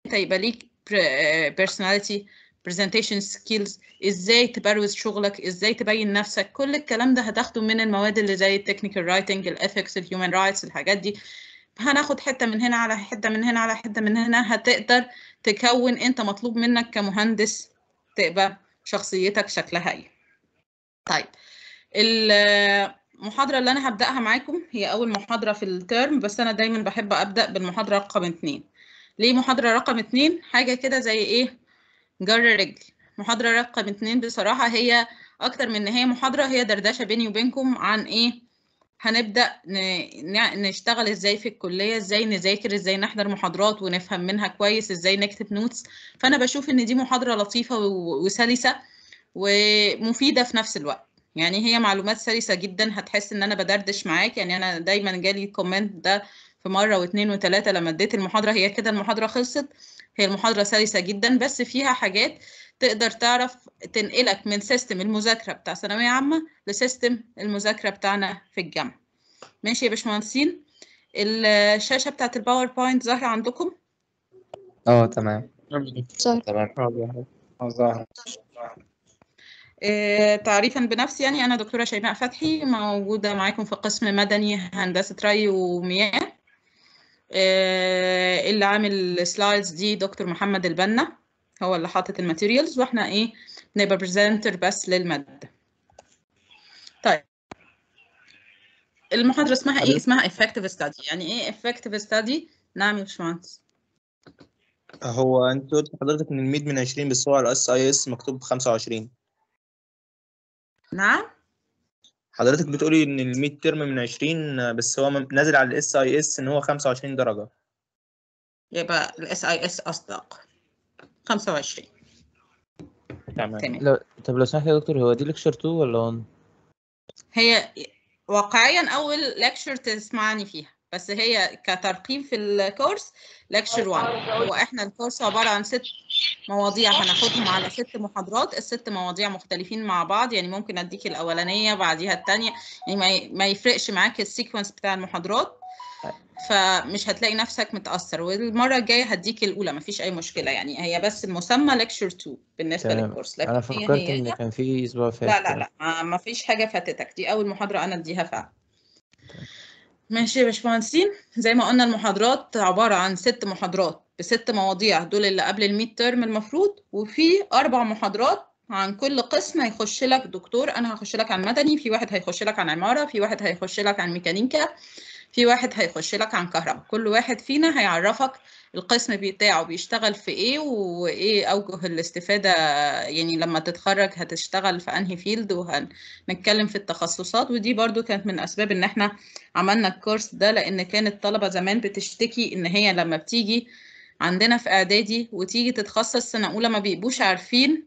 يبقى ليك personality presentation skills ازاي تبروز شغلك ازاي تبين نفسك كل الكلام ده هتاخده من المواد اللي زي التكنيكال رايتنج الاثكس الهيومن رايتس الحاجات دي هناخد حته من هنا على حته من هنا على حته من هنا هتقدر تكون انت مطلوب منك كمهندس تبقى شخصيتك شكلها ايه طيب المحاضرة اللي أنا هبدأها معاكم هي أول محاضرة في الترم بس أنا دايما بحب أبدأ بالمحاضرة رقم اتنين ليه محاضرة رقم اتنين حاجة كده زي إيه جر رجل محاضرة رقم اتنين بصراحة هي أكتر من إن هي محاضرة هي دردشة بيني وبينكم عن إيه هنبدأ نشتغل إزاي في الكلية إزاي نذاكر إزاي نحضر محاضرات ونفهم منها كويس إزاي نكتب نوتس فأنا بشوف إن دي محاضرة لطيفة وسلسة ومفيدة في نفس الوقت يعني هي معلومات سلسة جدا هتحس ان انا بدردش معاك يعني انا دايما جالي كومنت ده في مرة واثنين وثلاثة لما اديت المحاضرة هي كده المحاضرة خلصت هي المحاضرة سلسة جدا بس فيها حاجات تقدر تعرف تنقلك من سيستم المذاكرة بتاع ثانوية عامة لسيستم المذاكرة بتاعنا في الجامعة ماشي يا باشمهندسين الشاشة بتاعت الباوربوينت ظاهرة عندكم؟ اه تمام تمام ظاهر آه، تعريفا بنفسي يعني أنا دكتورة شيماء فتحي موجودة معاكم في قسم مدني هندسة ري ومياه آه، اللي عامل السلايدز دي دكتور محمد البنا هو اللي حاطط الماتيريالز واحنا ايه نبقى بريزنتر بس للمادة طيب المحاضرة اسمها ايه؟ اسمها effective study يعني ايه effective study؟ نعم يا باشمهندس هو انت قلت حضرتك ان الميد من 20 بس هو على الاس اي اس مكتوب 25 نعم حضرتك بتقولي ان الميد ترم من 20 بس هو م- نازل على الاس اي اس ان هو 25 درجة يبقى الاس اي اس اصدق 25 تمام تمام لو طب لو سمحت يا دكتور هو دي ليكشر 2 ولا 1 هي واقعيا اول ليكشر تسمعني فيها بس هي كترقيم في الكورس ليكشر 1 هو احنا الكورس عباره عن ست مواضيع هناخدهم على ست محاضرات الست مواضيع مختلفين مع بعض يعني ممكن اديك الاولانيه بعديها الثانيه يعني ما ي- ما يفرقش معاك السيكونس بتاع المحاضرات فمش هتلاقي نفسك متاثر والمره الجايه هديك الاولى مفيش اي مشكله يعني هي بس المسمى ليكشر 2 بالنسبه تمام. للكورس لكن انا هي فكرت هي ان كان في اسبوع فات لا لا لا ما- ما فيش حاجة فاتتك دي أول محاضرة أنا أديها فعلا ماشي يا باشمهندسين زي ما قلنا المحاضرات عبارة عن ست محاضرات بست مواضيع دول اللي قبل الميد ترم المفروض وفي أربع محاضرات عن كل قسم هيخش لك دكتور أنا هخش لك عن مدني في واحد هيخش لك عن عمارة في واحد هيخش لك عن ميكانيكا في واحد هيخش لك عن كهرباء كل واحد فينا هيعرفك القسم بتاعه بيشتغل في ايه وايه اوجه الاستفادة يعني لما تتخرج هتشتغل في انهي فيلد وهنتكلم في التخصصات ودي برضو كانت من اسباب ان احنا عملنا الكورس ده لان كانت الطلبة زمان بتشتكي ان هي لما بتيجي عندنا في اعدادي وتيجي تتخصص سنة اولى ما بيبقوش عارفين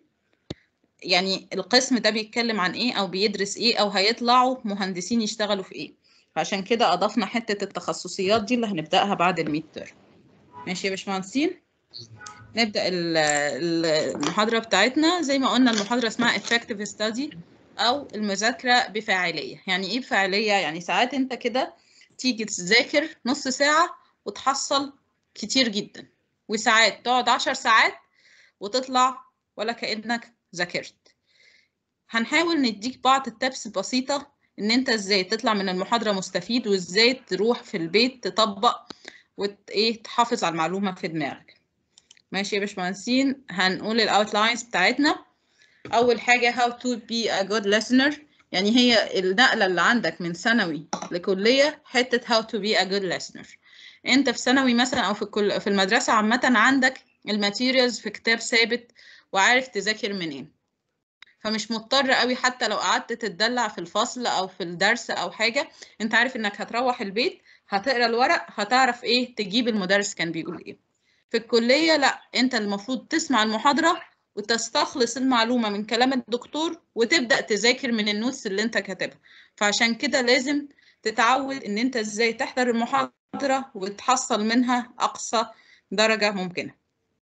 يعني القسم ده بيتكلم عن ايه او بيدرس ايه او هيطلعوا مهندسين يشتغلوا في ايه فعشان كده اضفنا حتة التخصصيات دي اللي هنبدأها بعد الميد ترم ماشي يا باشمهندسين نبدأ ال- ال- المحاضرة بتاعتنا زي ما قلنا المحاضرة اسمها effective study أو المذاكرة بفاعلية يعني إيه بفاعلية؟ يعني ساعات أنت كده تيجي تذاكر نص ساعة وتحصل كتير جدا وساعات تقعد عشر ساعات وتطلع ولا كأنك ذاكرت هنحاول نديك بعض التبس بسيطة إن أنت إزاي تطلع من المحاضرة مستفيد وإزاي تروح في البيت تطبق وت ايه تحافظ على المعلومه في دماغك ماشي يا باشمهندسين هنقول الاوتلاينز بتاعتنا اول حاجه how to be a good listener يعني هي النقله اللي عندك من ثانوي لكليه حته how to be a good listener انت في ثانوي مثلا او في الكل في المدرسه عامه عندك الماتيريالز في كتاب ثابت وعارف تذاكر منين فمش مضطر قوي حتى لو قعدت تتدلع في الفصل او في الدرس او حاجه انت عارف انك هتروح البيت هتقرا الورق هتعرف ايه تجيب المدرس كان بيقول ايه في الكليه لا انت المفروض تسمع المحاضره وتستخلص المعلومه من كلام الدكتور وتبدا تذاكر من النوتس اللي انت كاتبها فعشان كده لازم تتعود ان انت ازاي تحضر المحاضره وتحصل منها اقصى درجه ممكنه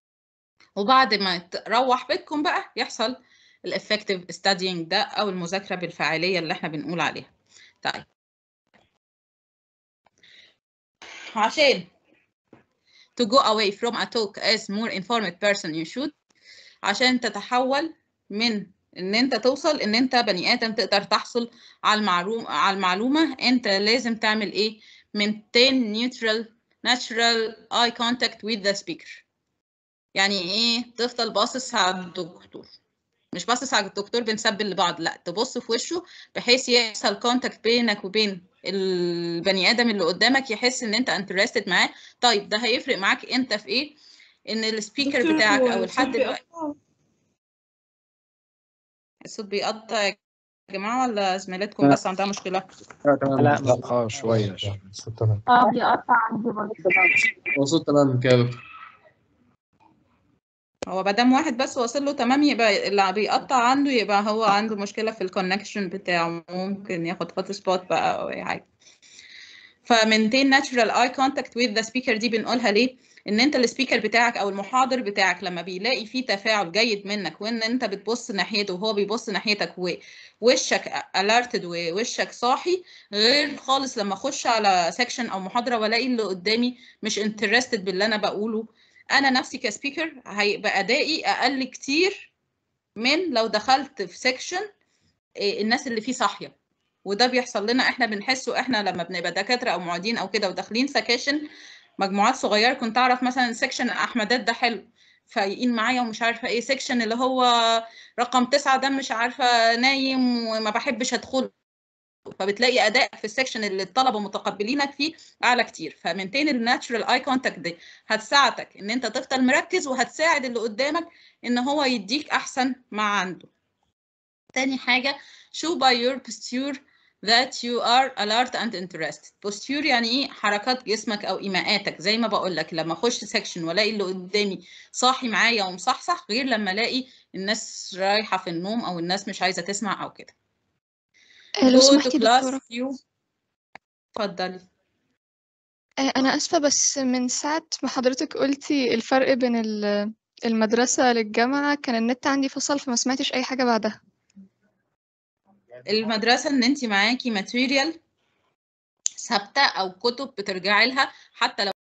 وبعد ما تروح بيتكم بقى يحصل الافكتيف ستادينج ده او المذاكره بالفاعليه اللي احنا بنقول عليها طيب عشان to go away from a talk as more informed person you should عشان تتحول من ان انت توصل ان انت بني ادم تقدر تحصل على المعلومه على المعلومه انت لازم تعمل ايه maintain neutral natural eye contact with the speaker يعني ايه تفضل باصص على الدكتور مش باصص على الدكتور بنسبل لبعض لا تبص في وشه بحيث يحصل كونتاكت بينك وبين البني ادم اللي قدامك يحس ان انت انترستد معاه طيب ده هيفرق معاك انت في ايه ان السبيكر دكتور، بتاعك هو او الصوت الحد اللي بيقطع؟ الصوت بيقطع يا جماعه ولا زميلتكم لا. بس عندها مشكله لا اه شوية اه بيقطع عندي برضه هو صوت تمام كده يا دكتور. هو ما دام واحد بس واصل له تمام يبقى اللي بيقطع عنده يبقى هو عنده مشكله في الكونكشن بتاعه ممكن ياخد هوت سبوت بقى او اي حاجه فمينتين ناتشورال اي كونتاكت وذ ذا سبيكر دي بنقولها ليه ان انت السبيكر بتاعك او المحاضر بتاعك لما بيلاقي فيه تفاعل جيد منك وان انت بتبص ناحيته وهو بيبص ناحيتك ووشك الارتد ووشك صاحي غير خالص لما اخش على سيكشن او محاضره والاقي اللي قدامي مش انترستد باللي انا بقوله انا نفسي كسبيكر هيبقى ادائي اقل كتير من لو دخلت في سيكشن الناس اللي فيه صاحيه وده بيحصل لنا احنا بنحسه احنا لما بنبقى دكاتره او معيدين او كده وداخلين سكاشن مجموعات صغيره كنت اعرف مثلا سيكشن احمدات ده حلو فايقين معايا ومش عارفه ايه سيكشن اللي هو رقم تسعة ده مش عارفه نايم وما بحبش ادخله فبتلاقي اداء في السكشن اللي الطلبه متقبلينك فيه اعلى كتير فمنتين الناتشرال اي كونتاكت دي هتساعدك ان انت تفضل مركز وهتساعد اللي قدامك ان هو يديك احسن ما عنده تاني حاجه show by your posture that you are alert and interested posture يعني ايه حركات جسمك او ايماءاتك زي ما بقول لك لما اخش سكشن والاقي اللي قدامي صاحي معايا ومصحصح غير لما الاقي الناس رايحه في النوم او الناس مش عايزه تسمع او كده آه، لو Go to سمحتي class دكتورة you اتفضلي آه، أنا آسفة بس من ساعة ما حضرتك قلتي الفرق بين ال- المدرسة للجامعة كان النت عندي فصل فما سمعتش أي حاجة بعدها المدرسة ان انت معاكي ماتيريال ثابتة او كتب بترجعي لها حتى لو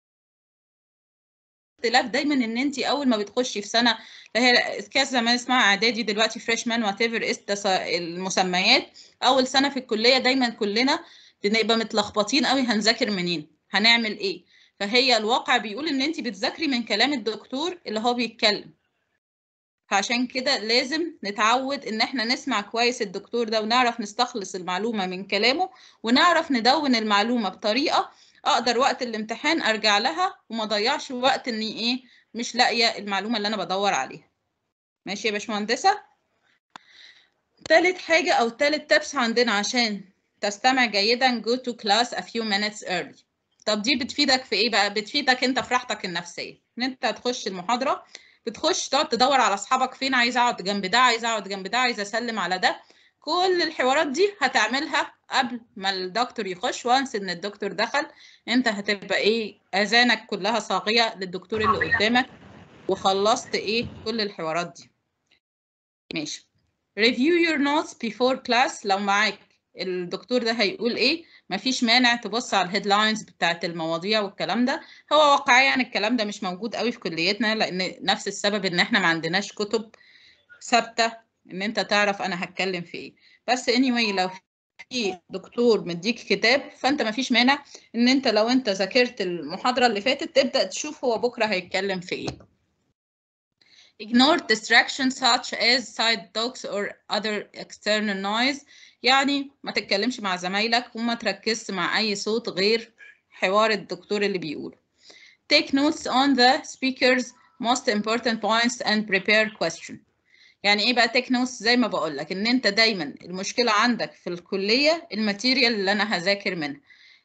اختلاف دايما ان انت اول ما بتخشي في سنة اللي هي كان زمان اسمها اعدادي دلوقتي فريشمان وات ايفر المسميات اول سنة في الكلية دايما كلنا بنبقى متلخبطين قوي هنذاكر منين هنعمل ايه فهي الواقع بيقول ان انت بتذاكري من كلام الدكتور اللي هو بيتكلم فعشان كده لازم نتعود ان احنا نسمع كويس الدكتور ده ونعرف نستخلص المعلومة من كلامه ونعرف ندون المعلومة بطريقة اقدر وقت الامتحان ارجع لها وما اضيعش وقت اني ايه مش لاقية المعلومة اللي انا بدور عليها ماشي يا باشمهندسة تالت حاجة او تالت تبس عندنا عشان تستمع جيدا go to class a few minutes early طب دي بتفيدك في ايه بقى بتفيدك انت في راحتك النفسية ان انت هتخش المحاضرة بتخش تقعد تدور على اصحابك فين عايز اقعد جنب ده عايز اقعد جنب ده عايز اسلم على ده كل الحوارات دي هتعملها قبل ما الدكتور يخش وانس ان الدكتور دخل انت هتبقى ايه اذانك كلها صاغيه للدكتور اللي قدامك وخلصت ايه كل الحوارات دي ماشي review your notes before class لو معاك الدكتور ده هيقول ايه مفيش مانع تبص على الهيدلاينز بتاعت المواضيع والكلام ده هو واقعيا الكلام ده مش موجود قوي في كليتنا لان نفس السبب ان احنا ما عندناش كتب ثابته ان انت تعرف انا هتكلم في ايه بس anyway لو في دكتور مديك كتاب فانت ما فيش مانع ان انت لو انت ذاكرت المحاضره اللي فاتت تبدا تشوف هو بكره هيتكلم في ايه ignore distractions such as side talks or other external noise يعني ما تتكلمش مع زمايلك وما تركزش مع اي صوت غير حوار الدكتور اللي بيقوله take notes on the speaker's most important points and prepare question يعني ايه بقى تيك نوتس زي ما بقول لك ان انت دايما المشكله عندك في الكليه الماتيريال اللي انا هذاكر منها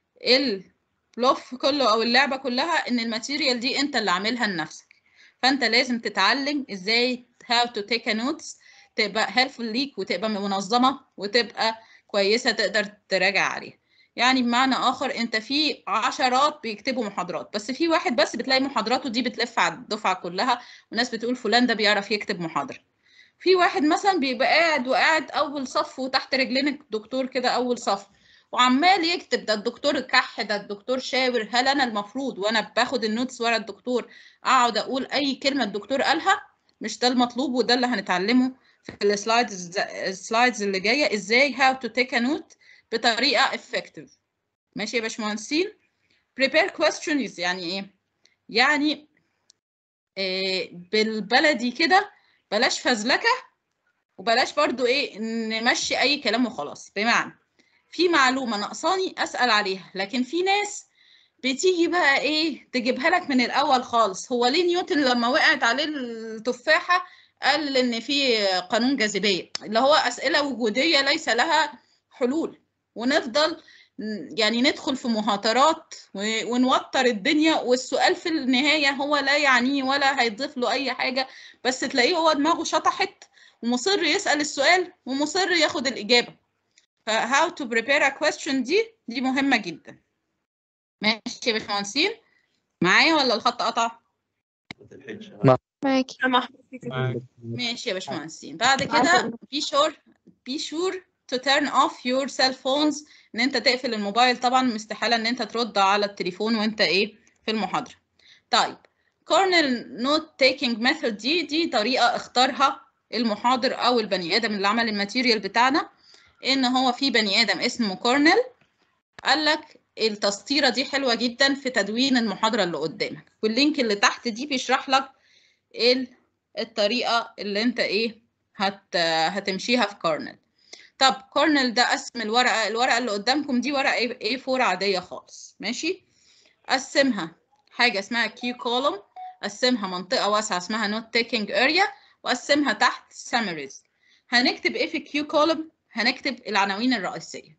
البلوف كله او اللعبه كلها ان الماتيريال دي انت اللي عاملها لنفسك فانت لازم تتعلم ازاي how to take a notes تبقى helpful ليك وتبقى منظمه وتبقى كويسه تقدر تراجع عليها يعني بمعنى اخر انت في عشرات بيكتبوا محاضرات بس في واحد بس بتلاقي محاضراته دي بتلف على الدفعه كلها وناس بتقول فلان ده بيعرف يكتب محاضره في واحد مثلا بيبقى قاعد وقاعد اول صف وتحت رجلين الدكتور كده اول صف وعمال يكتب ده الدكتور كح ده الدكتور شاور هل انا المفروض وانا باخد النوتس ورا الدكتور اقعد اقول اي كلمه الدكتور قالها مش ده المطلوب وده اللي هنتعلمه في السلايدز السلايدز اللي جايه ازاي هاو تو تيك ا نوت بطريقه افكتيف ماشي يا باشمهندسين prepare questions يعني ايه يعني إيه بالبلدي كده بلاش فزلكه وبلاش برضو ايه نمشي اي كلام وخلاص بمعنى في معلومه ناقصاني اسال عليها لكن في ناس بتيجي بقى ايه تجيبها لك من الاول خالص هو ليه نيوتن لما وقعت عليه التفاحه قال ان في قانون جاذبيه اللي هو اسئله وجوديه ليس لها حلول ونفضل يعني ندخل في مهاترات ونوتر الدنيا والسؤال في النهايه هو لا يعنيه ولا هيضيف له اي حاجه بس تلاقيه هو دماغه شطحت ومصر يسال السؤال ومصر ياخد الاجابه ف how to prepare a question دي دي مهمه جدا ماشي يا باشمهندسين معايا ولا الخط قطع معاكي ماشي يا باشمهندسين بعد كده be sure be sure to turn off your cell phones ان انت تقفل الموبايل طبعا استحاله ان انت ترد على التليفون وانت ايه في المحاضره طيب كورنل نوت تيكينج ميثود دي دي طريقه اختارها المحاضر او البني ادم اللي عمل الماتيريال بتاعنا ان هو في بني ادم اسمه كورنل قال لك التسطيره دي حلوه جدا في تدوين المحاضره اللي قدامك واللينك اللي تحت دي بيشرح لك الطريقه اللي انت ايه هت هتمشيها في كورنل طب كورنل ده قسم الورقه الورقه اللي قدامكم دي ورقه A4 عاديه خالص ماشي قسمها حاجه اسمها كيو كولوم قسمها منطقه واسعه اسمها نوت تيكينج اريا وقسمها تحت سامريز هنكتب ايه في كيو كولوم هنكتب العناوين الرئيسيه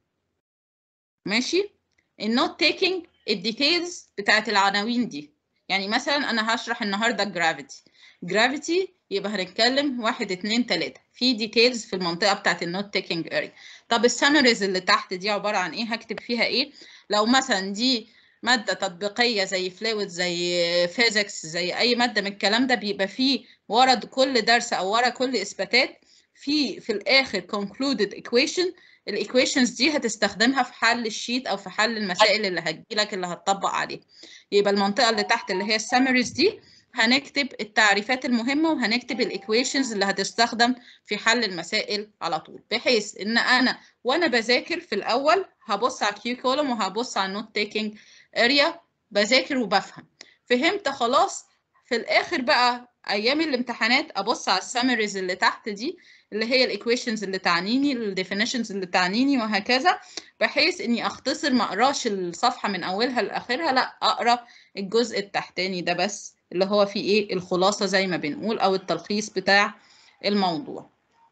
ماشي النوت تيكينج الديتيلز بتاعت العناوين دي يعني مثلا انا هشرح النهارده الجرافيتي جرافيتي يبقى هنتكلم واحد اتنين تلاتة في ديتيلز في المنطقة بتاعت النوت تيكينج اريا طب السامريز اللي تحت دي عبارة عن ايه هكتب فيها ايه لو مثلا دي مادة تطبيقية زي فلويد زي فيزيكس زي اي مادة من الكلام ده بيبقى فيه ورا كل درس او ورا كل اثباتات في في الاخر concluded equation الايكويشنز دي هتستخدمها في حل الشيت او في حل المسائل اللي هتجيلك اللي هتطبق عليها يبقى المنطقة اللي تحت اللي هي السامريز دي هنكتب التعريفات المهمة وهنكتب الايكويشنز اللي هتستخدم في حل المسائل على طول بحيث ان انا وانا بذاكر في الاول هبص على كيو كولوم وهبص على النوت تيكينج اريا بذاكر وبفهم فهمت خلاص في الاخر بقى ايام الامتحانات ابص على السامريز اللي تحت دي اللي هي الايكويشنز اللي تعنيني الديفينيشنز اللي تعنيني وهكذا بحيث اني اختصر ما اقراش الصفحه من اولها لاخرها لا اقرا الجزء التحتاني ده بس اللي هو فيه ايه الخلاصه زي ما بنقول او التلخيص بتاع الموضوع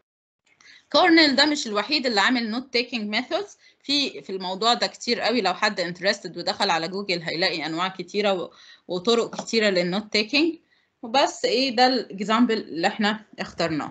كورنيل ده مش الوحيد اللي عامل نوت تيكينج ميثودز في في الموضوع ده كتير قوي لو حد انترستد ودخل على جوجل هيلاقي انواع كتيره وطرق كتيره للنوت تيكينج وبس ايه ده الاكزامبل اللي احنا اخترناه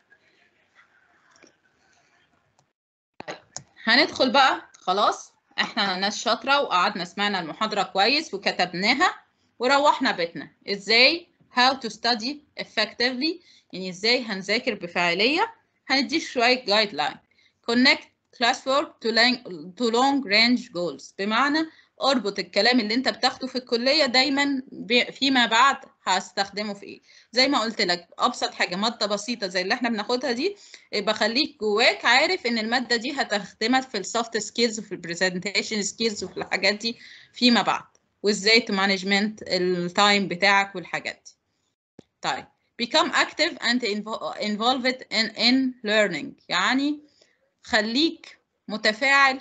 طيب هندخل بقى خلاص احنا ناس شاطره وقعدنا سمعنا المحاضره كويس وكتبناها وروحنا بيتنا ازاي how to study effectively يعني ازاي هنذاكر بفاعليه هنديك شويه جايد لاين connect classwork to long, to long range goals بمعنى اربط الكلام اللي انت بتاخده في الكليه دايما فيما بعد هستخدمه في ايه زي ما قلت لك ابسط حاجه ماده بسيطه زي اللي احنا بناخدها دي يبقى خليك جواك عارف ان الماده دي هتخدمك في السوفت سكيلز وفي البرزنتيشن سكيلز وفي الحاجات دي فيما بعد وازاي تمانجمنت التايم بتاعك والحاجات دي طيب become active and involved in, in learning يعني خليك متفاعل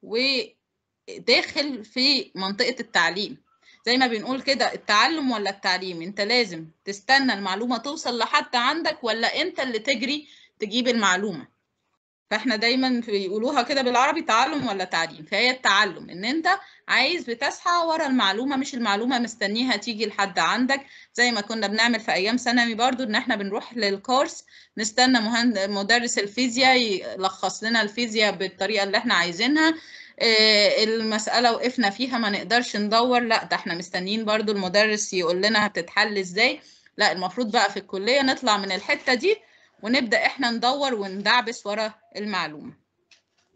وداخل في منطقة التعليم زي ما بنقول كده التعلم ولا التعليم انت لازم تستنى المعلومة توصل لحد عندك ولا انت اللي تجري تجيب المعلومة فاحنا دايما بيقولوها كده بالعربي تعلم ولا تعليم فهي التعلم ان انت عايز بتسعى ورا المعلومه مش المعلومه مستنيها تيجي لحد عندك زي ما كنا بنعمل في ايام ثانوي برضو ان احنا بنروح للكورس نستنى مهند... مدرس الفيزياء يلخص لنا الفيزياء بالطريقه اللي احنا عايزينها اه المساله وقفنا فيها ما نقدرش ندور لا ده احنا مستنيين برضو المدرس يقول لنا هتتحل ازاي لا المفروض بقى في الكليه نطلع من الحته دي ونبدا احنا ندور وندعبس ورا المعلومه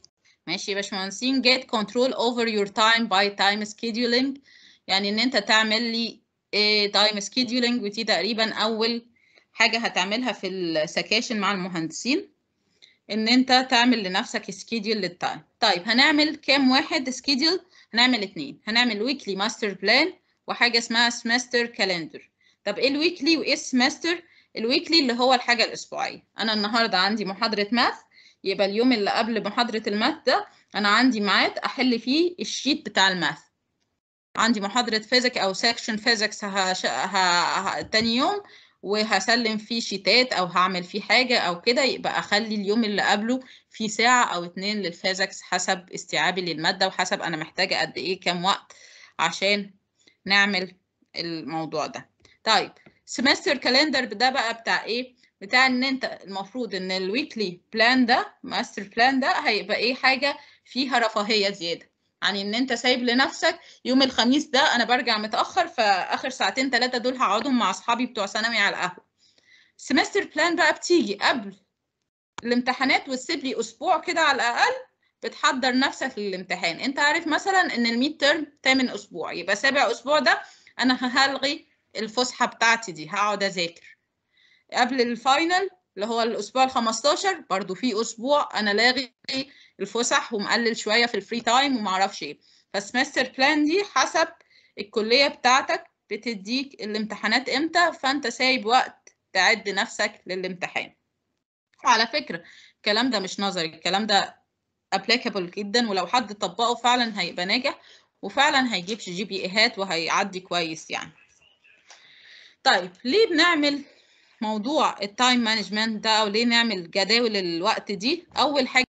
ماشي يا باشمهندسين get control over your time by time scheduling يعني ان انت تعمل لي إيه time scheduling ودي تقريبا اول حاجة هتعملها في السكاشن مع المهندسين ان انت تعمل لنفسك سكيدول للتايم طيب هنعمل كام واحد سكيدول هنعمل اتنين هنعمل ويكلي ماستر بلان وحاجة اسمها سمستر كالندر طب ايه الويكلي وايه السمستر الويكلي اللي هو الحاجة الأسبوعية أنا النهاردة عندي محاضرة ماث يبقى اليوم اللي قبل محاضرة الماث ده أنا عندي ميعاد أحل فيه الشيت بتاع الماث عندي محاضرة فيزيك أو سكشن فيزيكس هش... ه... ه... تاني يوم وهسلم فيه شيتات أو هعمل فيه حاجة أو كده يبقى أخلي اليوم اللي قبله في ساعة أو اتنين للفيزيكس حسب استيعابي للمادة وحسب أنا محتاجة قد إيه كام وقت عشان نعمل الموضوع ده طيب سمستر كالندر ده بقى بتاع ايه بتاع ان انت المفروض ان الويكلي بلان ده ماستر بلان ده هيبقى ايه حاجه فيها رفاهيه زياده يعني ان انت سايب لنفسك يوم الخميس ده انا برجع متاخر فاخر ساعتين ثلاثه دول هقعدهم مع اصحابي بتوع ثانوي على القهوه سمستر بلان بقى بتيجي قبل الامتحانات وتسيب لي اسبوع كده على الاقل بتحضر نفسك للامتحان انت عارف مثلا ان الميد ترم تامن اسبوع يبقى سابع اسبوع ده انا هلغي الفسحه بتاعتي دي هقعد اذاكر قبل الفاينل اللي هو الاسبوع ال 15 برضو في اسبوع انا لاغي الفسح ومقلل شويه في الفري تايم وما اعرفش ايه فالسمستر بلان دي حسب الكليه بتاعتك بتديك الامتحانات امتى فانت سايب وقت تعد نفسك للامتحان وعلى فكره الكلام ده مش نظري الكلام ده applicable جدا ولو حد طبقه فعلا هيبقى ناجح وفعلا هيجيب جي بي ايهات وهيعدي كويس يعني طيب ليه بنعمل موضوع التايم مانجمنت ده او ليه نعمل جداول الوقت دي اول حاجه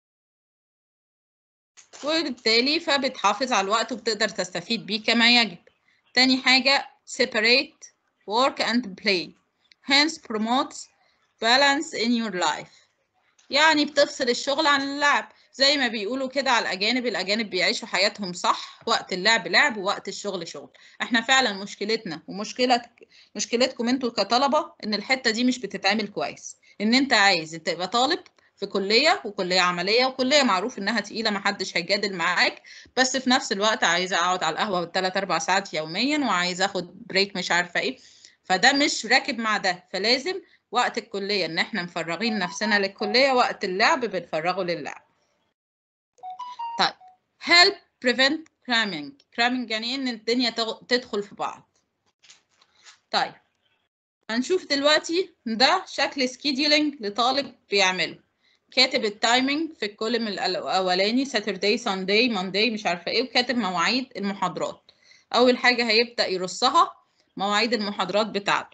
وبالتالي فبتحافظ على الوقت وبتقدر تستفيد بيه كما يجب تاني حاجه separate work and play hence promotes balance in your life يعني بتفصل الشغل عن اللعب زي ما بيقولوا كده على الأجانب الأجانب بيعيشوا حياتهم صح وقت اللعب لعب ووقت الشغل شغل احنا فعلا مشكلتنا ومشكلة مشكلتكم انتوا كطلبة ان الحتة دي مش بتتعمل كويس ان انت عايز تبقى طالب في كلية وكلية عملية وكلية معروف انها تقيلة محدش هيجادل معاك بس في نفس الوقت عايزة اقعد على القهوة بالثلاث اربع ساعات يوميا وعايزة اخد بريك مش عارفة ايه فده مش راكب مع ده فلازم وقت الكلية ان احنا مفرغين نفسنا للكلية وقت اللعب بنفرغه للعب طيب help prevent cramming cramming يعني ان الدنيا تدخل في بعض طيب هنشوف دلوقتي ده شكل scheduling لطالب بيعمله كاتب التايمينج في الكولم الاولاني ساتردي سانداي مانداي مش عارفه ايه وكاتب مواعيد المحاضرات اول حاجه هيبدا يرصها مواعيد المحاضرات بتاعته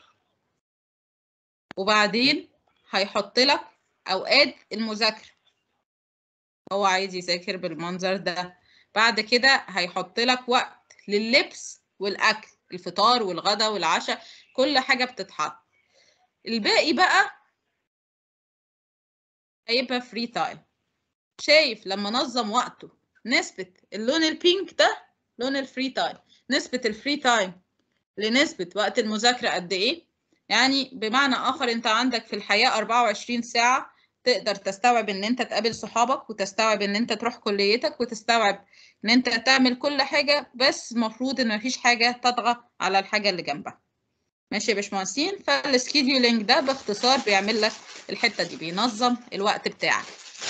وبعدين هيحط لك اوقات المذاكره هو عايز يذاكر بالمنظر ده بعد كده هيحط لك وقت لللبس والاكل الفطار والغدا والعشاء كل حاجه بتتحط الباقي بقى هيبقى فري تايم شايف لما نظم وقته نسبة اللون البينك ده لون الفري تايم نسبة الفري تايم لنسبة وقت المذاكرة قد ايه يعني بمعنى اخر انت عندك في الحياة 24 ساعة تقدر تستوعب ان انت تقابل صحابك وتستوعب ان انت تروح كليتك وتستوعب ان انت تعمل كل حاجة بس المفروض ان مفيش حاجة تطغى على الحاجة اللي جنبها ماشي يا باشمهندسين فالسكيدولينج ده باختصار بيعمل لك الحتة دي بينظم الوقت بتاعك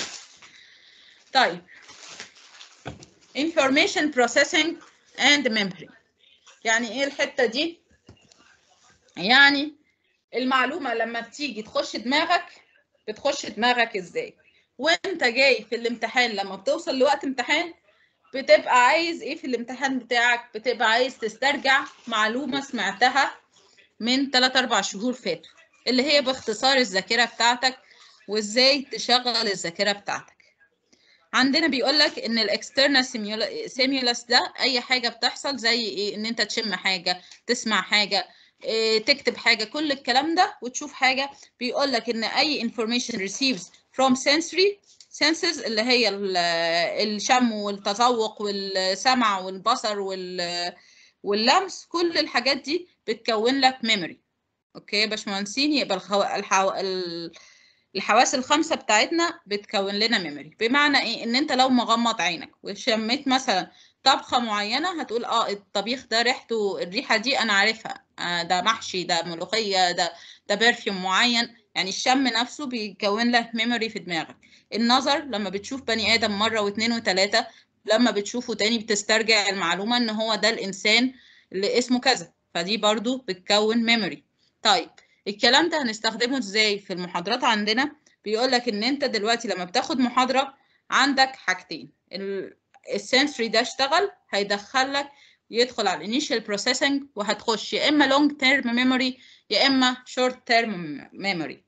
طيب information processing and memory يعني ايه الحتة دي يعني المعلومة لما بتيجي تخش دماغك بتخش دماغك ازاي وانت جاي في الامتحان لما بتوصل لوقت امتحان بتبقى عايز ايه في الامتحان بتاعك بتبقى عايز تسترجع معلومة سمعتها من 3 4 شهور فاتوا اللي هي باختصار الذاكرة بتاعتك وازاي تشغل الذاكرة بتاعتك عندنا بيقول لك ان الاكسترنال سيميولس ده اي حاجة بتحصل زي ايه ان انت تشم حاجة تسمع حاجة إيه تكتب حاجة كل الكلام ده وتشوف حاجة بيقول لك ان اي information receives from sensory senses اللي هي الشم والتذوق والسمع والبصر واللمس كل الحاجات دي بتكون لك ميموري اوكي يا باشمهندسين يبقى الخو... الحو... ال... الحواس الخمسه بتاعتنا بتكون لنا ميموري بمعنى ايه ان انت لو مغمض عينك وشميت مثلا طبخه معينه هتقول اه الطبيخ ده ريحته الريحه دي انا عارفها آه ده محشي ده ملوخيه ده ده برفيوم معين يعني الشم نفسه بيكون لك ميموري في دماغك النظر لما بتشوف بني ادم مره واثنين وثلاثه لما بتشوفه تاني بتسترجع المعلومه ان هو ده الانسان اللي اسمه كذا فدي برضو بتكون ميموري طيب الكلام ده هنستخدمه ازاي في المحاضرات عندنا بيقول لك ان انت دلوقتي لما بتاخد محاضره عندك حاجتين السنسوري ده اشتغل هيدخلك يدخل على الانيشال بروسيسنج وهتخش يا اما لونج تيرم ميموري يا اما شورت تيرم ميموري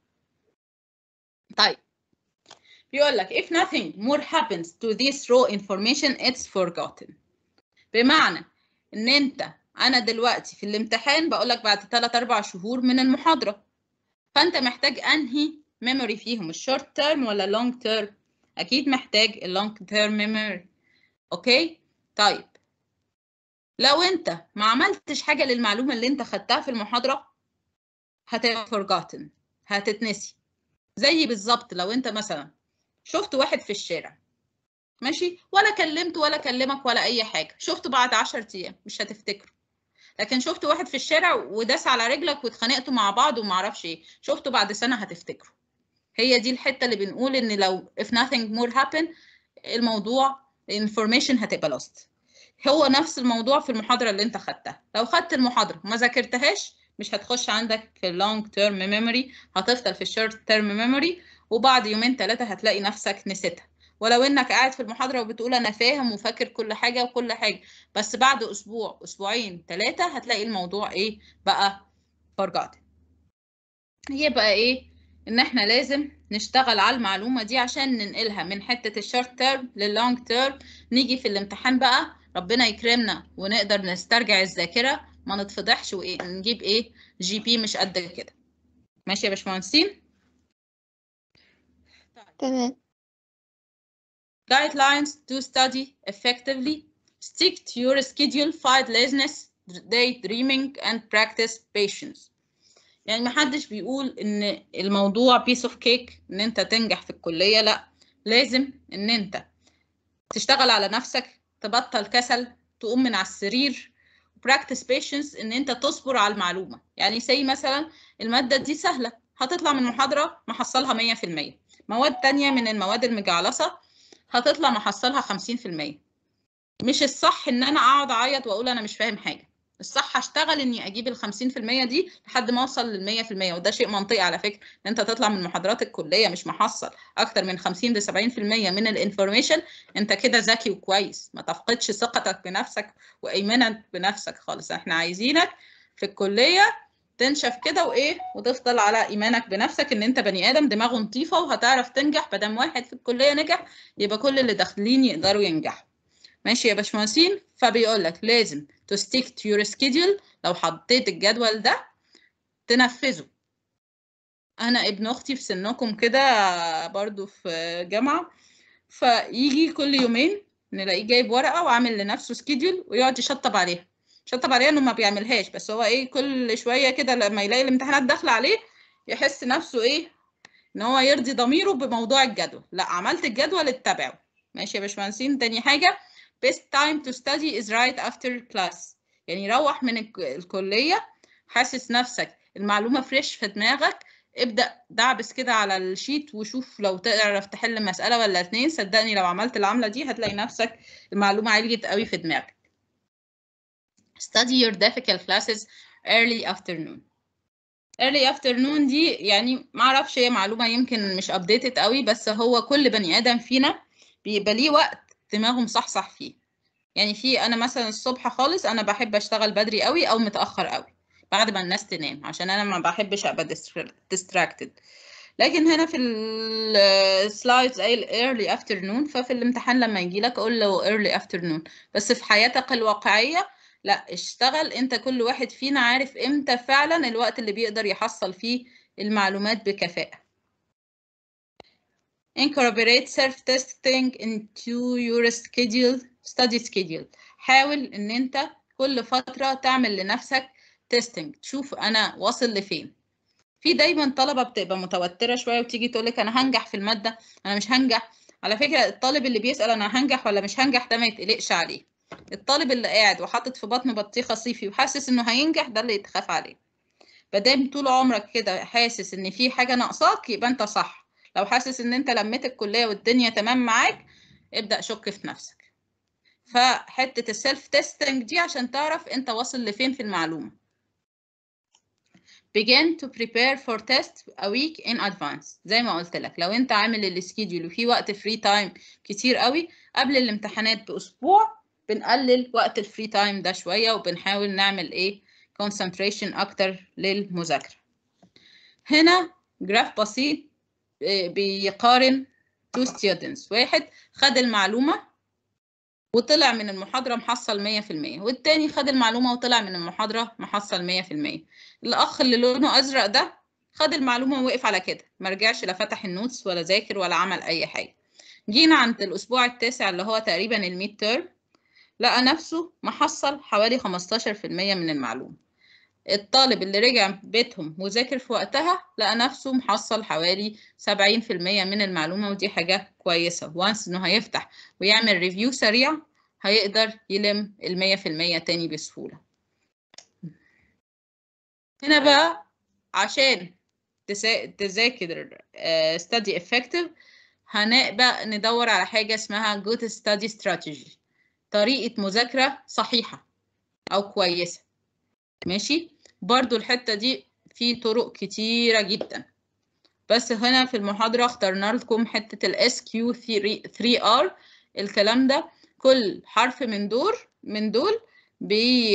طيب بيقول لك if nothing more happens to this raw information it's forgotten بمعنى ان انت انا دلوقتي في الامتحان بقول لك بعد 3 4 شهور من المحاضره فانت محتاج انهي ميموري فيهم الشورت تيرم ولا اللونج تيرم اكيد محتاج اللونج تيرم ميموري اوكي طيب لو انت ما عملتش حاجه للمعلومه اللي انت خدتها في المحاضره هتبقى forgotten هتتنسي زي بالظبط لو انت مثلا شفت واحد في الشارع ماشي ولا كلمته ولا كلمك ولا اي حاجه شفته بعد 10 ايام مش هتفتكره لكن شفت واحد في الشارع وداس على رجلك واتخانقتوا مع بعض وما اعرفش ايه شفته بعد سنه هتفتكره هي دي الحته اللي بنقول ان لو if nothing more happen الموضوع information هتبقى lost هو نفس الموضوع في المحاضره اللي انت خدتها لو خدت المحاضره وما ذاكرتهاش مش هتخش عندك في اللونج تيرم ميموري هتفضل في الشورت تيرم ميموري وبعد يومين ثلاثه هتلاقي نفسك نسيتها ولو انك قاعد في المحاضره وبتقول انا فاهم وفاكر كل حاجه وكل حاجه بس بعد اسبوع اسبوعين ثلاثه هتلاقي الموضوع ايه بقى forgotten يبقى ايه ان احنا لازم نشتغل على المعلومه دي عشان ننقلها من حته الشورت تيرم لللونج تيرم نيجي في الامتحان بقى ربنا يكرمنا ونقدر نسترجع الذاكره ما نتفضحش وايه نجيب ايه جي بي مش قد كده ماشي يا باشمهندسين تمام guidelines to study effectively stick to your schedule fight laziness daydreaming and practice patience يعني محدش بيقول ان الموضوع piece of cake ان انت تنجح في الكلية لا لازم ان انت تشتغل على نفسك تبطل كسل تقوم من على السرير practice patience ان انت تصبر على المعلومة يعني زي مثلا المادة دي سهلة هتطلع من محاضرة محصلها 100% مواد تانية من المواد المجعلصة هتطلع محصلها 50% مش الصح ان انا اقعد اعيط واقول انا مش فاهم حاجه الصح اشتغل اني اجيب ال 50% دي لحد ما اوصل لل 100% وده شيء منطقي على فكره ان انت تطلع من محاضرات الكليه مش محصل اكتر من 50 ل 70% من الانفورميشن انت كده ذكي وكويس ما تفقدش ثقتك بنفسك وايمانك بنفسك خالص احنا عايزينك في الكليه تنشف كده وايه وتفضل على ايمانك بنفسك ان انت بني ادم دماغه نظيفه وهتعرف تنجح بدل واحد في الكليه نجح يبقى كل اللي داخلين يقدروا ينجحوا ماشي يا باشمهندسين فبيقول لك لازم to stick to your schedule لو حطيت الجدول ده تنفذه انا ابن اختي في سنكم كده برضو في جامعه فيجي كل يومين نلاقيه جايب ورقه وعامل لنفسه سكيدول ويقعد يشطب عليها شطب عليها انه ما بيعملهاش بس هو ايه كل شويه كده لما يلاقي الامتحانات داخله عليه يحس نفسه ايه ان هو يرضي ضميره بموضوع الجدول لا عملت الجدول اتبعه ماشي يا باشمهندسين تاني حاجه best time to study is right after class يعني روح من الك- الكليه حاسس نفسك المعلومه فريش في دماغك ابدا دعبس كده على الشيت وشوف لو تعرف تحل مساله ولا اتنين صدقني لو عملت العمله دي هتلاقي نفسك المعلومه عليت قوي في دماغك study your difficult classes early afternoon early afternoon دي يعني ما اعرفش هي معلومه يمكن مش updated قوي بس هو كل بني ادم فينا بيبقى ليه وقت دماغه مصحصح فيه يعني في انا مثلا الصبح خالص انا بحب اشتغل بدري قوي او متاخر قوي بعد ما الناس تنام عشان انا ما بحبش ابقى distracted لكن هنا في السلايدز قايل early afternoon ففي الامتحان لما يجي لك اقول له early afternoon بس في حياتك الواقعيه لا اشتغل انت كل واحد فينا عارف امتى فعلا الوقت اللي بيقدر يحصل فيه المعلومات بكفاءة incorporate self-testing into your schedule study schedule حاول ان انت كل فترة تعمل لنفسك testing تشوف انا واصل لفين في دايما طلبة بتبقى متوترة شوية وتيجي تقول لك أنا هنجح في المادة أنا مش هنجح على فكرة الطالب اللي بيسأل أنا هنجح ولا مش هنجح ده ما يتقلقش عليه الطالب اللي قاعد وحاطط في بطنه بطيخة صيفي وحاسس إنه هينجح ده اللي يتخاف عليه مادام طول عمرك كده حاسس إن في حاجة ناقصاك يبقى أنت صح لو حاسس إن أنت لميت الكلية والدنيا تمام معاك ابدأ شك في نفسك فحتة السيلف تيستنج دي عشان تعرف أنت واصل لفين في المعلومة begin to prepare for test a week in advance زي ما قلت لك لو انت عامل السكيدول وفي وقت فري تايم كتير قوي قبل الامتحانات باسبوع بنقلل وقت الفري تايم ده شويه وبنحاول نعمل ايه concentration اكتر للمذاكره هنا جراف بسيط بيقارن two students واحد خد المعلومه وطلع من المحاضرة محصل 100% والتاني خد المعلومة وطلع من المحاضرة محصل 100% الأخ اللي لونه أزرق ده خد المعلومة ووقف على كده ما رجعش لا فتح النوتس ولا ذاكر ولا عمل أي حاجة جينا عند الأسبوع التاسع اللي هو تقريبا الميد تيرم لقى نفسه محصل حوالي 15% من المعلومة الطالب اللي رجع بيتهم وذاكر في وقتها لقى نفسه محصل حوالي 70% من المعلومة ودي حاجة كويسة وانس انه هيفتح ويعمل ريفيو سريع هيقدر يلم المية في المية تاني بسهولة هنا بقى عشان تذاكر study effective هنبقى ندور على حاجة اسمها good study strategy طريقة مذاكرة صحيحة أو كويسة ماشي برضو الحتة دي في طرق كتيرة جدا بس هنا في المحاضرة اخترنا لكم حتة ال SQ3R الكلام ده كل حرف من دول من دول بي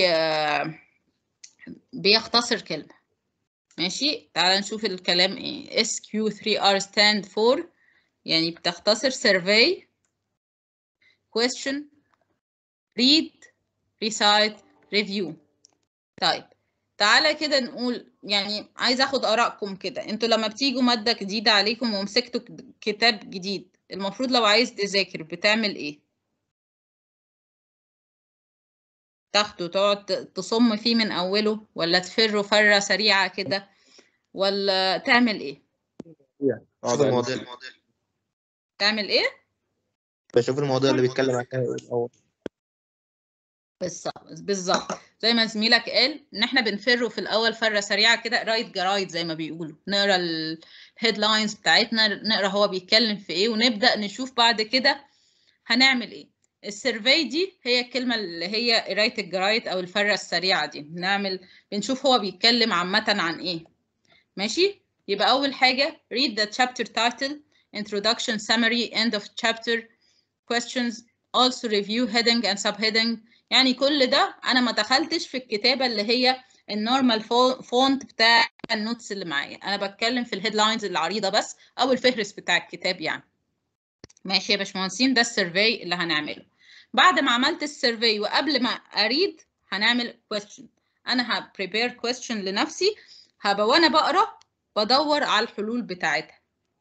بيختصر كلمة ماشي تعال نشوف الكلام ايه SQ3R stand for يعني بتختصر survey question read recite review طيب تعالى كده نقول يعني عايزه اخد ارائكم كده انتوا لما بتيجوا ماده جديده عليكم ومسكتوا كتاب جديد المفروض لو عايز تذاكر بتعمل ايه تاخده تقعد تصم فيه من اوله ولا تفره فره سريعه كده ولا تعمل ايه شوف المواضيع تعمل ايه بشوف المواضيع اللي بيتكلم عنها الاول بالظبط بالظبط زي ما زميلك قال ان احنا بنفره في الاول فره سريعه كده قرايه جرايد زي ما بيقولوا نقرا الهيدلاينز بتاعتنا نقرا هو بيتكلم في ايه ونبدا نشوف بعد كده هنعمل ايه السيرفي دي هي الكلمه اللي هي قرايه الجرايد او الفره السريعه دي بنعمل بنشوف هو بيتكلم عامه عن ايه ماشي يبقى اول حاجه read the chapter title introduction summary end of chapter questions also review heading and subheading يعني كل ده انا ما دخلتش في الكتابه اللي هي النورمال فونت بتاع النوتس اللي معايا انا بتكلم في الهيدلاينز العريضه بس او الفهرس بتاع الكتاب يعني ماشي يا باشمهندسين ده السيرفي اللي هنعمله بعد ما عملت السيرفي وقبل ما اريد هنعمل كويستشن انا هبريبير كويستشن لنفسي هبقى وانا بقرا بدور على الحلول بتاعتها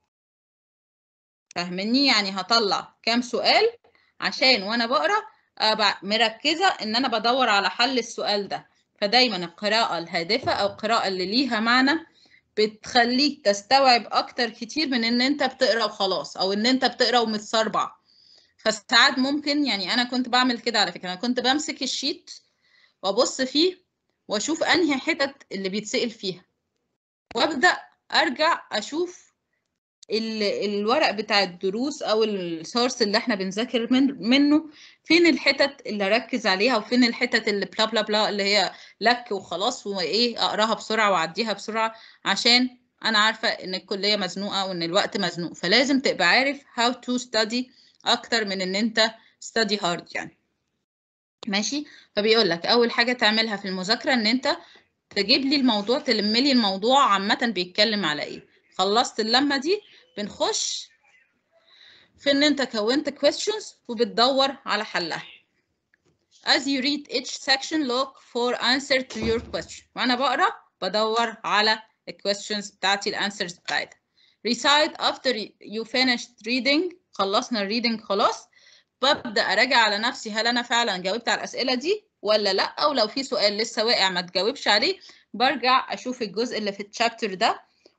فاهمني يعني هطلع كام سؤال عشان وانا بقرا ابقى مركزه ان انا بدور على حل السؤال ده فدايما القراءه الهادفه او القراءه اللي ليها معنى بتخليك تستوعب اكتر كتير من ان انت بتقرا وخلاص او ان انت بتقرا ومتسربع فساعات ممكن يعني انا كنت بعمل كده على فكره انا كنت بمسك الشيت وابص فيه واشوف انهي حتت اللي بيتسال فيها وابدا ارجع اشوف الورق بتاع الدروس او السورس اللي احنا بنذاكر من منه فين الحتت اللي اركز عليها وفين الحتت اللي بلا بلا بلا اللي هي لك وخلاص وايه اقراها بسرعه واعديها بسرعه عشان انا عارفه ان الكليه مزنوقه وان الوقت مزنوق فلازم تبقى عارف how to study اكتر من ان انت study hard يعني ماشي فبيقول لك اول حاجه تعملها في المذاكره ان انت تجيب لي الموضوع تلم لي الموضوع عامه بيتكلم على ايه خلصت اللمه دي بنخش في ان انت كونت questions وبتدور على حلها as you read each section look for answer to your question وانا بقرا بدور على questions بتاعتي الانسرز بتاعتها recite after you finished reading خلصنا الريدنج خلاص ببدا اراجع على نفسي هل انا فعلا جاوبت على الاسئله دي ولا لا ولو في سؤال لسه واقع ما تجاوبش عليه برجع اشوف الجزء اللي في الشابتر ده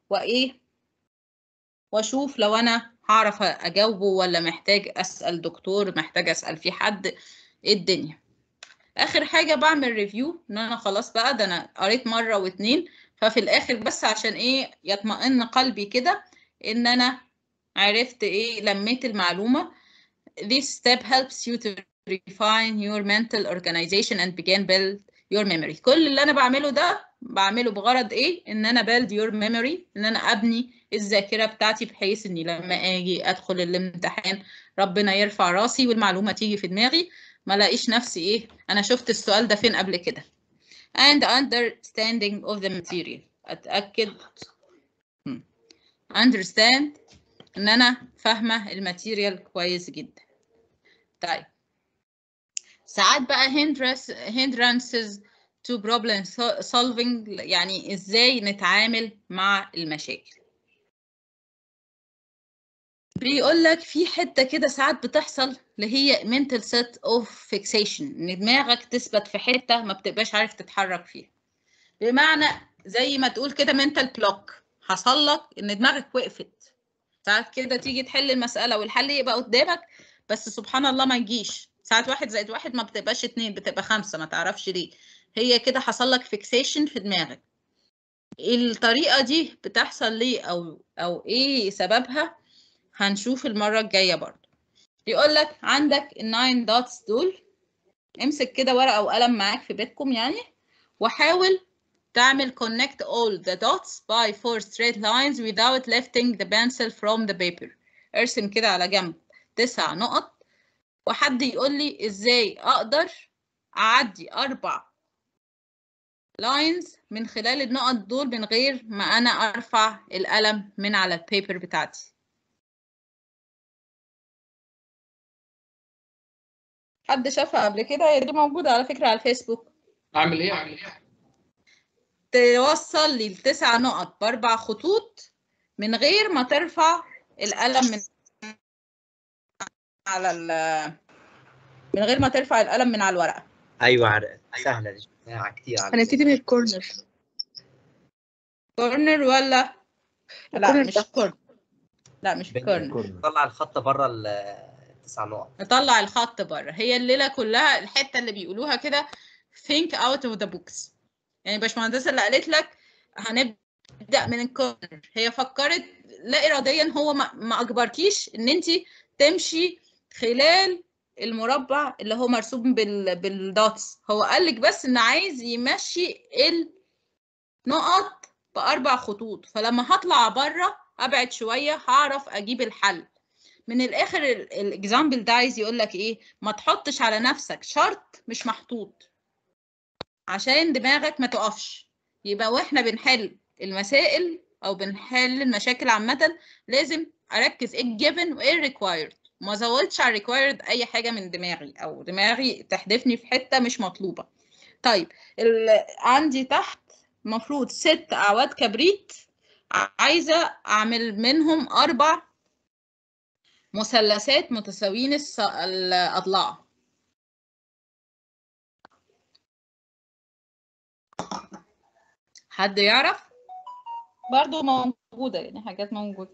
وايه واشوف لو انا هعرف اجاوبه ولا محتاج اسال دكتور محتاج اسال في حد ايه الدنيا اخر حاجه بعمل ريفيو ان انا خلاص بقى ده انا قريت مره واتنين ففي الاخر بس عشان ايه يطمئن قلبي كده ان انا عرفت ايه لميت المعلومه this step helps you to refine your mental organization and begin build your memory كل اللي انا بعمله ده بعمله بغرض ايه ان انا build your memory ان انا ابني الذاكره بتاعتي بحيث اني لما اجي ادخل الامتحان ربنا يرفع راسي والمعلومه تيجي في دماغي ما لاقيش نفسي ايه انا شفت السؤال ده فين قبل كده and understanding of the material اتاكد hmm. understand ان انا فاهمه الماتيريال كويس جدا طيب ساعات بقى hindrance- hindrances to problem so- solving يعني ازاي نتعامل مع المشاكل بيقول لك في حته كده ساعات بتحصل اللي هي mental set of fixation ان دماغك تثبت في حته ما بتبقاش عارف تتحرك فيها بمعنى زي ما تقول كده mental block حصل لك ان دماغك وقفت ساعات كده تيجي تحل المساله والحل يبقى قدامك بس سبحان الله ما يجيش ساعات واحد زائد واحد ما بتبقاش اتنين بتبقى خمسة ما تعرفش ليه هي كده حصل لك فيكسيشن في دماغك الطريقة دي بتحصل ليه أو أو إيه سببها هنشوف المرة الجاية برضو يقول لك عندك الناين دوتس دول امسك كده ورقة وقلم معاك في بيتكم يعني وحاول تعمل connect all the dots by four straight lines without lifting the pencil from the paper ارسم كده على جنب تسع نقط وحد يقول لي ازاي اقدر اعدي اربع لاينز من خلال النقط دول من غير ما انا ارفع القلم من على البيبر بتاعتي حد شافها قبل كده هي دي موجودة على فكرة على الفيسبوك اعمل ايه اعمل ايه توصل لي التسع نقط باربع خطوط من غير ما ترفع القلم من على ال من غير ما ترفع القلم من على الورقة ايوه عرق سهله دي شفناها كتير على هنبتدي من الكورنر كورنر ولا لا الكورنر مش ده. كورنر لا مش كورنر طلع الخط بره التسع نقط نطلع الخط بره هي الليلة كلها الحتة اللي بيقولوها كده think out of the box يعني باشمهندسة اللي قالت لك هنبدأ من الكورنر هي فكرت لا إراديا هو ما, ما أجبركيش إن أنت تمشي خلال المربع اللي هو مرسوم بال بالدوتس هو قال لك بس إن عايز يمشي النقط بأربع خطوط فلما هطلع بره أبعد شوية هعرف أجيب الحل من الاخر الاكزامبل ده عايز يقول لك ايه ما تحطش على نفسك شرط مش محطوط عشان دماغك ما تقفش يبقى واحنا بنحل المسائل او بنحل المشاكل عامه لازم اركز ايه الجيفن وايه الريكوايرد ما ازودش على الريكوايرد اي حاجه من دماغي او دماغي تحدفني في حته مش مطلوبه طيب ال- عندي تحت المفروض ست اعواد كبريت عايزه اعمل منهم اربع مثلثات متساويين الص- الأضلاع حد يعرف برضو موجودة يعني حاجات موجودة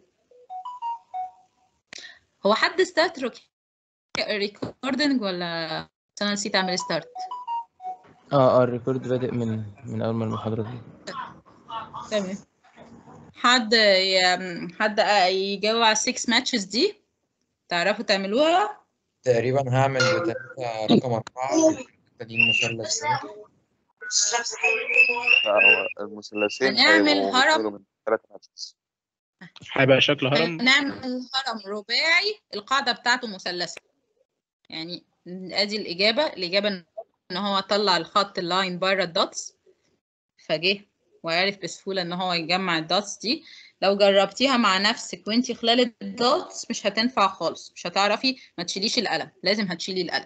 هو حد ستارت ريكوردنج ولا انا نسيت اعمل ستارت اه اه الريكورد بادئ من من اول ما المحاضرة دي تمام حد ي... حد يجاوب على السكس ماتشز دي تعرفوا تعملوها تقريبا هعمل بتلاتة رقم أربعة التانيين مثلث لا هو المثلثين هنعمل هيبقوا هرم. بيتعملوا من ثلاث ماتشز هيبقى شكل هرم نعمل هرم رباعي القاعدة بتاعته مثلثة يعني ادي الإجابة الإجابة ان هو طلع الخط اللاين بره الدوتس فجه وعرف بسهولة ان هو يجمع الدوتس دي لو جربتيها مع نفسك وانتي خلال الدوتس مش هتنفع خالص مش هتعرفي ما تشيليش القلم لازم هتشيلي القلم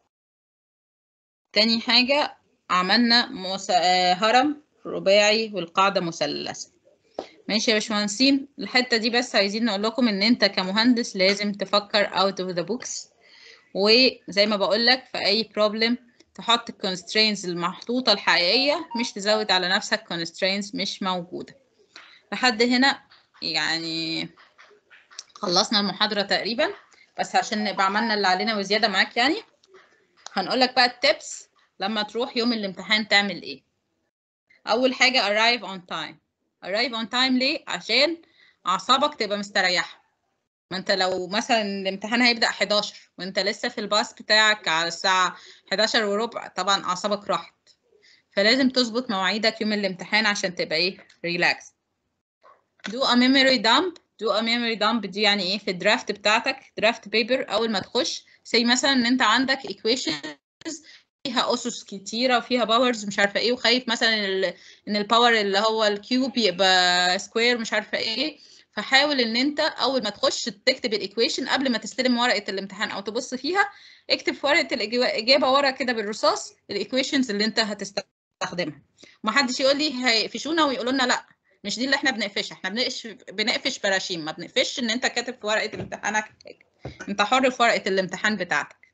تاني حاجة عملنا مس... آه، هرم رباعي والقاعدة مثلثة ماشي يا باشمهندسين الحتة دي بس عايزين نقول لكم ان انت كمهندس لازم تفكر out of the box وزي ما بقول لك في اي problem تحط constraints المحطوطة الحقيقية مش تزود على نفسك constraints مش موجودة لحد هنا يعني خلصنا المحاضرة تقريبا بس عشان نبقى عملنا اللي علينا وزيادة معاك يعني هنقول لك بقى التبس لما تروح يوم الامتحان تعمل ايه اول حاجة arrive on time arrive on time ليه عشان اعصابك تبقى مستريحة ما انت لو مثلا الامتحان هيبدأ 11 وانت لسه في الباص بتاعك على الساعة 11 وربع طبعا اعصابك راحت فلازم تظبط مواعيدك يوم الامتحان عشان تبقى ايه ريلاكس do a memory dump do a memory dump دي يعني ايه في الدرافت بتاعتك درافت بيبر اول ما تخش زي مثلا ان انت عندك equations فيها اسس كتيره وفيها باورز مش عارفه ايه وخايف مثلا ال- ان الباور اللي هو الكيوب يبقى سكوير مش عارفه ايه فحاول ان انت اول ما تخش تكتب الايكويشن قبل ما تستلم ورقه الامتحان او تبص فيها اكتب في ورقه الاجابه ورا كده بالرصاص الايكويشنز اللي انت هتستخدمها ومحدش يقول لي هيقفشونا ويقولوا لنا لا مش دي اللي احنا بنقفشها احنا بنقفش بنقفش براشيم ما بنقفش ان انت كاتب في ورقه امتحانك حاجة. انت حر في ورقه الامتحان بتاعتك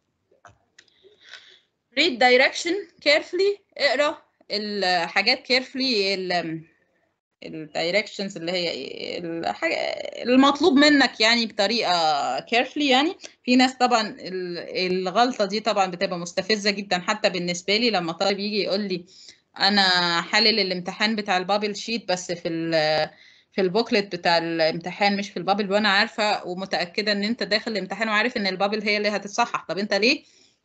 read direction carefully اقرا الحاجات carefully ال الدايركشنز اللي هي ايه الحاجة المطلوب منك يعني بطريقه carefully يعني في ناس طبعا ال- الغلطه دي طبعا بتبقى مستفزه جدا حتى بالنسبه لي لما طالب يجي يقول لي انا حلل الامتحان بتاع البابل شيت بس في ال في البوكلت بتاع الامتحان مش في البابل وانا عارفه ومتاكده ان انت داخل الامتحان وعارف ان البابل هي اللي هتتصحح طب انت ليه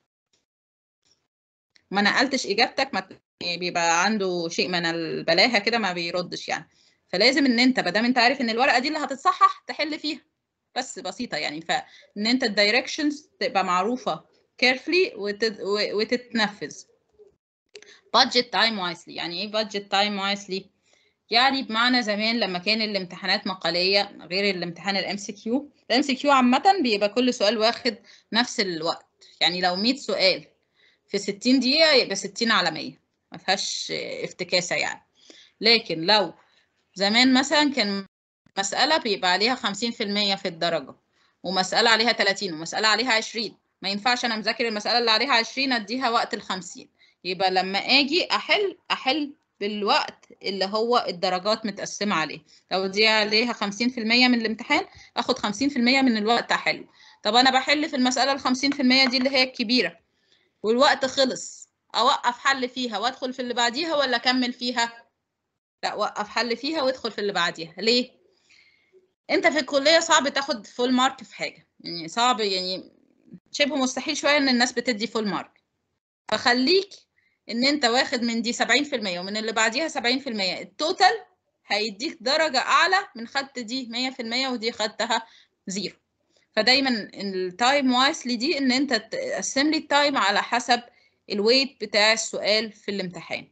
ما نقلتش اجابتك ما ت- بيبقى عنده شيء من البلاهه كده ما بيردش يعني فلازم ان انت بدل انت عارف ان الورقه دي اللي هتتصحح تحل فيها بس بسيطه يعني فان انت الدايركشنز تبقى معروفه carefully وتت- و- وتتنفذ budget time wisely يعني ايه budget time wisely يعني بمعنى زمان لما كان الامتحانات مقالية غير الامتحان الام سي كيو الام سي كيو عامة بيبقى كل سؤال واخد نفس الوقت يعني لو 100 سؤال في 60 دقيقة يبقى 60 على 100 ما فيهاش افتكاسة يعني لكن لو زمان مثلا كان مسألة بيبقى عليها 50% في الدرجة ومسألة عليها 30 ومسألة عليها 20 ما ينفعش أنا مذاكر المسألة اللي عليها 20 أديها وقت ال 50 يبقى لما أجي أحل أحل بالوقت اللي هو الدرجات متقسمة عليه لو دي عليها 50% من الامتحان اخد 50% من الوقت احل طب انا بحل في المسألة ال 50% دي اللي هي الكبيرة والوقت خلص اوقف حل فيها وادخل في اللي بعديها ولا اكمل فيها لا وقف حل فيها وادخل في اللي بعديها ليه انت في الكلية صعب تاخد فول مارك في حاجة يعني صعب يعني شبه مستحيل شوية ان الناس بتدي فول مارك فخليك ان انت واخد من دي 70% ومن اللي بعديها 70% التوتال هيديك درجة اعلى من خدت دي 100% ودي خدتها زيرو فدايما التايم وايسلي دي ان انت تقسم لي التايم على حسب الويت بتاع السؤال في الامتحان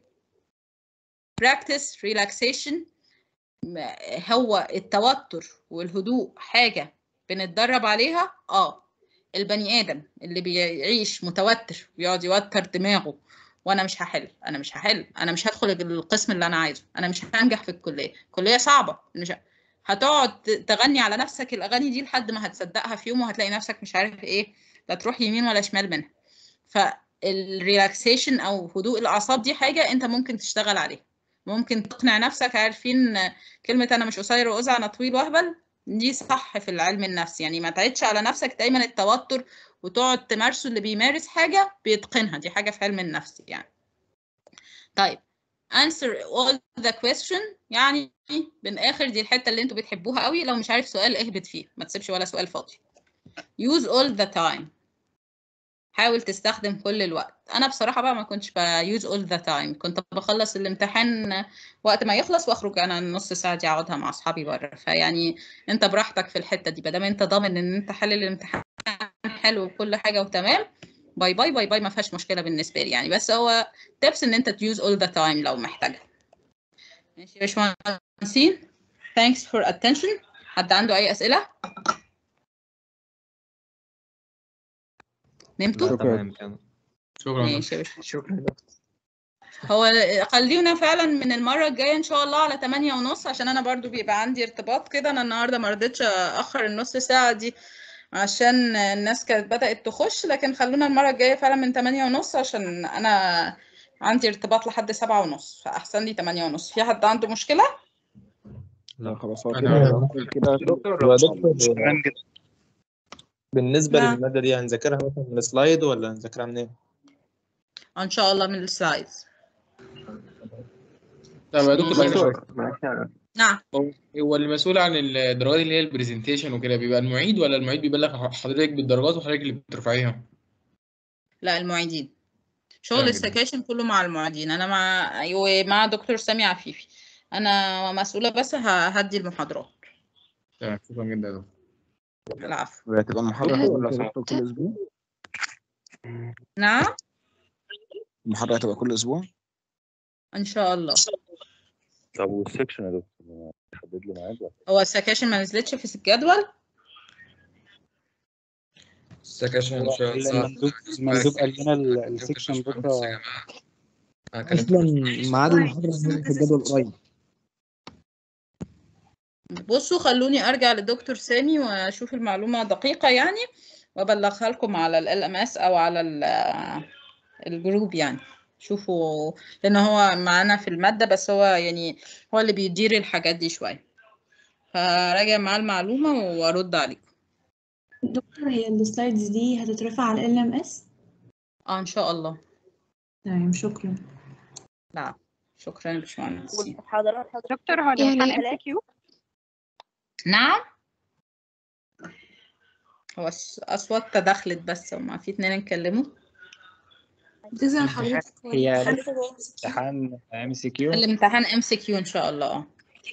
practice relaxation هو التوتر والهدوء حاجة بنتدرب عليها اه البني ادم اللي بيعيش متوتر ويقعد يوتر دماغه وانا مش هحل انا مش هحل انا مش هدخل القسم اللي انا عايزه انا مش هنجح في الكليه الكليه صعبه مش ه- هتقعد تغني على نفسك الاغاني دي لحد ما هتصدقها في يوم وهتلاقي نفسك مش عارف ايه لا تروح يمين ولا شمال منها فالريلاكسيشن او هدوء الاعصاب دي حاجه انت ممكن تشتغل عليها ممكن تقنع نفسك عارفين كلمه انا مش قصير وازع انا طويل واهبل دي صح في العلم النفس يعني ما تعيدش على نفسك دايما التوتر وتقعد تمارسه اللي بيمارس حاجة بيتقنها دي حاجة في علم النفس يعني طيب answer all the question يعني من آخر دي الحتة اللي انتوا بتحبوها قوي لو مش عارف سؤال اهبط فيه ما تسيبش ولا سؤال فاضي use all the time حاول تستخدم كل الوقت انا بصراحه بقى ما كنتش بيوز اول ذا تايم كنت بخلص الامتحان وقت ما يخلص واخرج انا النص ساعه دي اقعدها مع اصحابي بره فيعني انت براحتك في الحته دي بدل انت ضامن ان انت حلل الامتحان حلو وكل حاجه وتمام باي باي باي باي ما فيهاش مشكله بالنسبه لي يعني بس هو تبس ان انت تيوز اول ذا تايم لو محتاجها ماشي يا باشمهندسين thanks for attention حد عنده اي اسئله نمتوا لا تمام كده شكرا ماشي يا باشمهندس شكرا هو خلينا فعلا من المرة الجاية إن شاء الله على تمانية ونص عشان أنا برضو بيبقى عندي ارتباط كده أنا النهاردة ما رضيتش أخر النص ساعة دي عشان الناس كانت بدأت تخش لكن خلونا المرة الجاية فعلا من تمانية ونص عشان أنا عندي ارتباط لحد سبعة ونص فأحسن لي تمانية ونص في حد عنده مشكلة؟ لا خلاص هو أنا- كده كده يا دكتور تمام جدا بالنسبة نعم. للمادة دي هنذاكرها مثلا من السلايد ولا هنذاكرها منين؟ ان شاء الله من السلايدز طب يا دكتور بعد دكتور نعم هو هو المسؤول عن الدرجات اللي هي البرزنتيشن وكده بيبقى المعيد ولا المعيد بيبلغ حضرتك بالدرجات وحضرتك اللي بترفعيها؟ لا المعيدين شغل تمام جدا. السكاشن كله مع المعيدين انا مع ومع دكتور سامي عفيفي انا مسؤوله بس ه- هدي المحاضرات تمام شكرا جدا يا دكتور العفو وهتبقى المحاضرة كل أسبوع كل أسبوع نعم المحاضرة هتبقى كل أسبوع ان شاء الله طب والسكشن يا دكتور حدد لي ميعاد ولا هو السكاشن ما نزلتش في الجدول السكاشن ان شاء الله المندوب المندوب قال لنا ال- السكشن بكره انا كلمت اصلا ميعاد المحاضره نزل في الجدول قريب بصوا خلوني ارجع لدكتور سامي واشوف المعلومه دقيقه يعني وابلغها لكم على ال ام اس او على ال- الجروب يعني شوفوا لان هو معانا في الماده بس هو يعني هو اللي بيدير الحاجات دي شويه فراجع معاه المعلومه وارد عليكم دكتور هي السلايدز دي هتترفع على ال ام اس اه ان شاء الله تمام شكرا لا شكرا يا باشمهندس والمحاضرات دكتور هو الامتحان يعني ام كيو نعم هو الس- اصوات تدخلت بس وما في اتنين اتكلموا بتظهر حضرتك هي الامتحان امتحان ام سي كيو الامتحان ام سي كيو ان شاء الله اه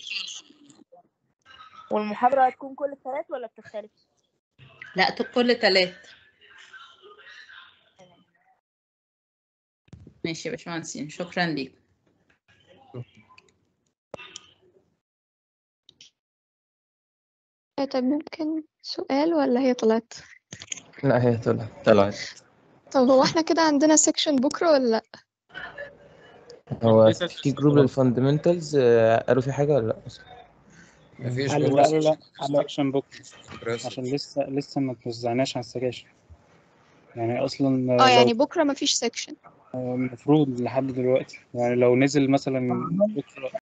والمحاضرة هتكون كل الثلاث ولا بتختلف؟ لا كل تلات ماشي يا باشمهندسين شكرا ليك آه، طب ممكن سؤال ولا هي طلعت لا هي طلعت طلعت طب هو احنا كده عندنا سيكشن بكرة ولا لأ هو في جروب للفاندمنتالز قالوا في حاجة ولا لا مفيش قالوا بكرة لا لا سكشن بكره بكرة عشان لسه لسه ما توزعناش على السكاشن يعني اصلا اه لو يعني بكرة مفيش سيكشن المفروض لحد دلوقتي يعني لو نزل مثلا بكره